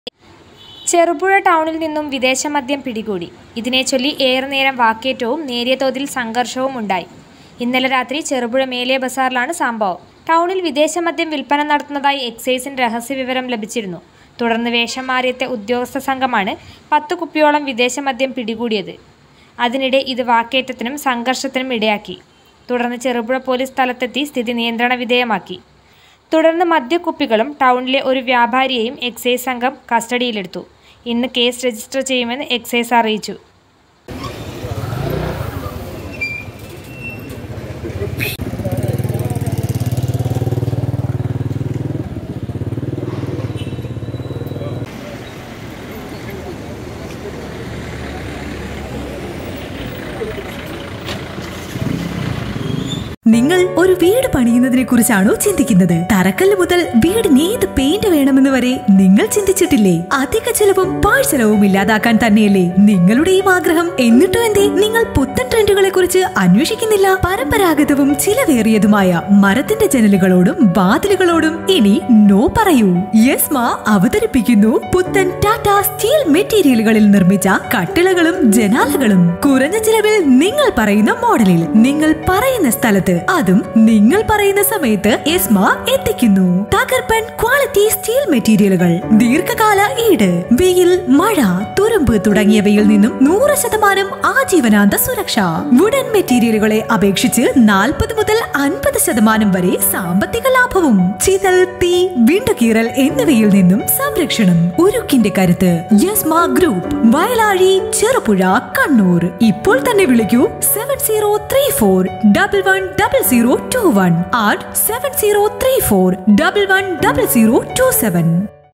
ചെറുപുഴ ടൗണിൽ നിന്നും വിദേശ മദ്യം പിടികൂടി ഇതിനെ ചൊല്ലി ഏറെ നേരം വാക്കേറ്റവും നേരിയ തോതിൽ സംഘർഷവും ഉണ്ടായി ഇന്നലെ രാത്രി ചെറുപുഴ മേലെ ബസാറിലാണ് സംഭവം ടൗണിൽ വിദേശ മദ്യം വിൽപ്പന നടത്തുന്നതായി എക്സൈസിന് രഹസ്യവിവരം ലഭിച്ചിരുന്നു തുടർന്ന് വേഷം മാറിയെത്തിയ ഉദ്യോഗസ്ഥ സംഘമാണ് പത്ത് കുപ്പിയോളം വിദേശ മദ്യം പിടികൂടിയത് അതിനിടെ ഇത് വാക്കേറ്റത്തിനും സംഘർഷത്തിനും ഇടയാക്കി തുടർന്ന് ചെറുപുഴ പോലീസ് സ്ഥലത്തെത്തി സ്ഥിതി നിയന്ത്രണ വിധേയമാക്കി തുടർന്ന് മദ്യക്കുപ്പികളും ടൗണിലെ ഒരു വ്യാപാരിയെയും എക്സൈസ് സംഘം കസ്റ്റഡിയിലെടുത്തു ഇന്ന് കേസ് രജിസ്റ്റർ ചെയ്യുമെന്ന് എക്സൈസ് അറിയിച്ചു നിങ്ങൾ ഒരു വീട് പണിയുന്നതിനെ കുറിച്ചാണോ ചിന്തിക്കുന്നത് തറക്കല്ല് മുതൽ വീടിന് ഏത് പെയിന്റ് വേണമെന്ന് വരെ നിങ്ങൾ ചിന്തിച്ചിട്ടില്ലേ അധിക ചെലവും പാഴ്ചെലവും ഇല്ലാതാക്കാൻ തന്നെയല്ലേ നിങ്ങളുടെയും ആഗ്രഹം എന്നിട്ടോ എന്തേ നിങ്ങൾ പുത്തൻ ട്രെൻഡുകളെ കുറിച്ച് അന്വേഷിക്കുന്നില്ല പരമ്പരാഗതവും ചിലവേറിയതുമായ മരത്തിന്റെ ജനലുകളോടും വാതിലുകളോടും ഇനി നോ പറയൂ യെസ്മ അവതരിപ്പിക്കുന്നു പുത്തൻ ടാറ്റ സ്റ്റീൽ മെറ്റീരിയലുകളിൽ നിർമ്മിച്ച കട്ടിളകളും ജനാലകളും കുറഞ്ഞ ചിലവിൽ നിങ്ങൾ പറയുന്ന മോഡലിൽ നിങ്ങൾ പറയുന്ന സ്ഥലത്ത് അതും നിങ്ങൾ പറയുന്ന സമയത്ത് എസ്മ എത്തിക്കുന്നു തകർപ്പൻ ക്വാളിറ്റി സ്റ്റീൽ മെറ്റീരിയലുകൾ ദീർഘകാല ഈട് വെയിൽ മഴ തുരുമ്പ് തുടങ്ങിയവയിൽ നിന്നും നൂറ് ശതമാനം ആജീവനാന്ത സുരക്ഷ വുഡൻ മെറ്റീരിയലുകളെ അപേക്ഷിച്ച് നാൽപ്പത് മുതൽ അൻപത് ശതമാനം വരെ സാമ്പത്തിക ലാഭവും ചിതൽ തീ വിണ്ടുകീറൽ എന്നിവയിൽ നിന്നും സംരക്ഷണം ഉരുക്കിന്റെ കരുത്ത് യസ്മ ഗ്രൂപ്പ് വയലാഴി ചെറുപുഴ കണ്ണൂർ ഇപ്പോൾ തന്നെ വിളിക്കൂ seven zero three four double one double zero two one ആറ്റ് seven zero three four double one double zero two seven